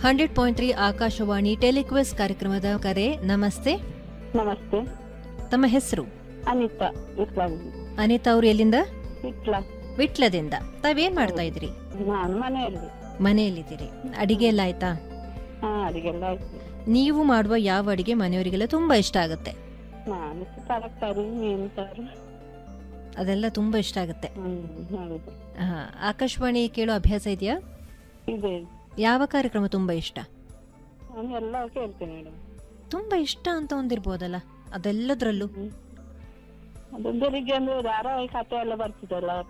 hundred point three Akashvani ಟೆಲಿಕ್ವೆಸ್ ಕಾರ್ಯಕ್ರಮದ ಕರೆ ನಮಸ್ತೆ ನಮಸ್ತೆ ತಮ್ಮ ಹೆಸರು ಅನಿತಾ ಇಸ್ಲಾಂ ಅನಿತಾ ಅವ್ರು ಎಲ್ಲಿಂದ ಇಟ್ಲ ವಿಟ್ಲದಿಂದ ತಾವೇನ್ ಮಾಡ್ತಾ ಇದ್ರಿ ನಾನು ಮನೆಯಲ್ಲಿ ಮನೆಯಲ್ಲಿದ್ದೀರಿ ಅಡಿಗೆ ಎಲ್ಲ ಆಯ್ತಾ ಹಾ ಅಡಿಗೆಲ್ಲ ಆಯ್ತು ನೀವು ಮಾಡುವ ಯಾವ ಅಡಿಗೆ ಮನೆಯವರಿಗೆಲ್ಲ ತುಂಬಾ ಇಷ್ಟ ಆಗುತ್ತೆ ನಾನು ತರಕಾರಿ ಮೀನು ಸಾರು ಅದೆಲ್ಲ ತುಂಬಾ ಇಷ್ಟ ಆಗುತ್ತೆ ಹ್ಮ್ ಹೌದು ಹಾ, ಆಕಾಶವಾಣಿ ಕೇಳೋ ಅಭ್ಯಾಸ ಇದೆಯಾ ಇದೆ ಯಾವ ಕಾರ್ಯಕ್ರಮ ತುಂಬಾ ಇಷ್ಟ ನಾನು ಎಲ್ಲ ಕೇಳ್ತೇನೆ ಮೇಡಮ್ ತುಂಬಾ ಇಷ್ಟ ಅಂತ ಒಂದಿರ್ಬೋದಲ್ಲ ಅದೆಲ್ಲದ್ರಲ್ಲೂ ಅದು ಬೆಳಿಗ್ಗೆ ಒಂದು ಧಾರಾವಾಹಿ ಕಥೆ ಎಲ್ಲ ಬರ್ತಿದಲ್ಲ